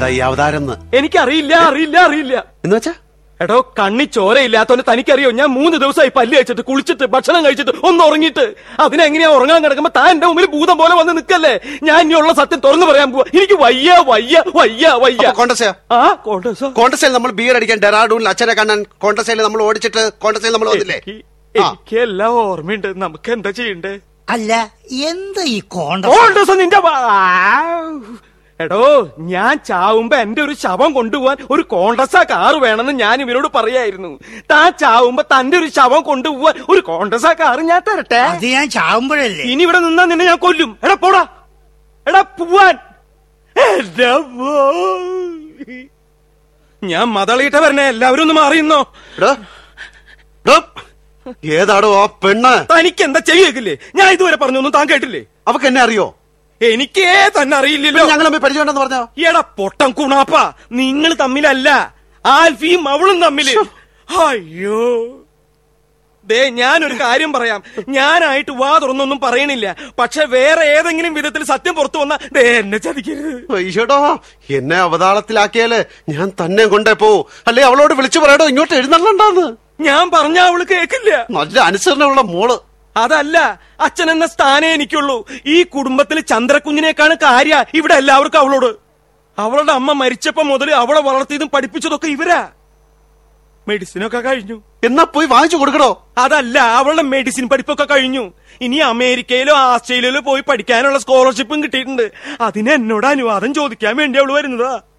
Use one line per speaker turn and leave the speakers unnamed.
എന്താ ഈ അവതാരം എന്ന്
എനിക്കറിയില്ല അറിയില്ല അറിയില്ല
എന്ന് വെച്ചാ
എടോ കണ്ണി ചോരയില്ലാത്തോണ്ട് തനിക്കറിയോ ഞാൻ മൂന്ന് ദിവസമായി പല്ല് കഴിച്ചിട്ട് കുളിച്ചിട്ട് ഭക്ഷണം കഴിച്ചിട്ട് ഒന്ന് ഉറങ്ങിയിട്ട് അതിനെങ്ങനെയാ ഉറങ്ങാൻ കിടക്കുമ്പോ താൻ എന്റെ മുമ്പിൽ ഭൂതം പോലെ വന്ന് നിക്കല്ലേ ഞാൻ ഇനിയുള്ള സത്യം തുറന്നു പറയാൻ പോവാ എനിക്ക് വയ്യ വയ്യ വയ്യ വയ്യ
അപ്പൊ കോണ്ടസയോ
ആ കോണ്ടസോ
കോണ്ടസയിൽ നമ്മൾ ബിയർ അടിക്കാൻ ഡെറാഡൂണിൽ അച്ഛനെ കാണാൻ കോണ്ടസയിൽ നമ്മൾ ഓടിച്ചിട്ട് കോണ്ടസയിൽ നമ്മൾ വന്നില്ലേ
എനിക്ക്
ആ.
എനിക്ക് എല്ലാം ഓർമ്മയുണ്ട് നമുക്ക് എന്താ ചെയ്യണ്ടേ
അല്ല എന്താ ഈ കോണ്ട
കോണ്ടസോ നിന്റെ വാ- എടോ ഞാൻ ചാവുമ്പോ എന്റെ ഒരു ശവം കൊണ്ടുപോവാൻ ഒരു കോണ്ടസ കാറ് വേണമെന്ന് ഞാൻ ഇവരോട് പറയായിരുന്നു താൻ ചാവുമ്പോ തന്റെ ഒരു ശവം കൊണ്ടുപോവാൻ ഒരു കോണ്ടസ കാറ് ഞാൻ തരട്ടെ
അത് ഞാൻ ചാവുമ്പോഴല്ലേ
ഇനി ഇവിടെ നിന്നാ നിന്നെ ഞാൻ കൊല്ലും എടാ പോടാ എടാ പോവാൻ എന്റെ മോൻ. ഞാൻ മതളിയിട്ട വരണേ എല്ലാവരും ഒന്ന് മാറിയുന്നോ
എടോ, എടോ, ഏതാടോ ആ പെണ്ണ്
തനിക്ക് എന്താ ചെയ്യേക്കില്ലേ ഞാൻ ഇതുവരെ പറഞ്ഞൊന്നും താൻ കേട്ടില്ലേ
അവക്ക് എന്നെ അറിയോ
എനിക്കേ തന്നെ അറിയില്ലല്ലോ
ഞങ്ങൾ തമ്മിൽ പരിചയമുണ്ടെന്ന് പറഞ്ഞോ
എടാ പൊട്ടം കുണാപ്പ നിങ്ങൾ തമ്മിലല്ല ആൽഫിയും അവളും തമ്മില് അയ്യോ ദേ ഞാനൊരു കാര്യം പറയാം ഞാനായിട്ട് വാ തുറന്നൊന്നും പറയണില്ല പക്ഷെ വേറെ ഏതെങ്കിലും വിധത്തിൽ സത്യം പുറത്തു വന്നാ ദേ എന്നെ ചതിക്കരുത്
അയ്യടോ എന്നെ അവതാളത്തിലാക്കിയാല് ഞാൻ തന്നെ കൊണ്ടേ പോവും അല്ലെ അവളോട് വിളിച്ചു പറയടോ ഇങ്ങോട്ട് എഴുന്നള്ളണ്ടാന്ന്
ഞാൻ പറഞ്ഞ അവള് കേക്കില്ല
നല്ല അനുസരണമുള്ള മോള്
അതല്ല അച്ഛൻ എന്ന സ്ഥാനേ എനിക്കുള്ളൂ ഈ കുടുംബത്തിൽ ചന്ദ്രക്കുഞ്ഞിനേക്കാണ് കാര്യ ഇവിടെ എല്ലാവർക്കും അവളോട് അവളുടെ അമ്മ മരിച്ചപ്പോ മുതൽ അവളെ വളർത്തിയതും പഠിപ്പിച്ചതൊക്കെ ഇവരാ മെഡിസിനൊക്കെ കഴിഞ്ഞു
എന്നാ പോയി വാങ്ങിച്ചു കൊടുക്കടോ
അതല്ല അവളുടെ മെഡിസിൻ പഠിപ്പൊക്കെ കഴിഞ്ഞു ഇനി അമേരിക്കയിലോ ആസ്ട്രേലിയയിലോ പോയി പഠിക്കാനുള്ള സ്കോളർഷിപ്പും കിട്ടിയിട്ടുണ്ട് അതിന് എന്നോട് അനുവാദം ചോദിക്കാൻ വേണ്ടി അവള് വരുന്നതാ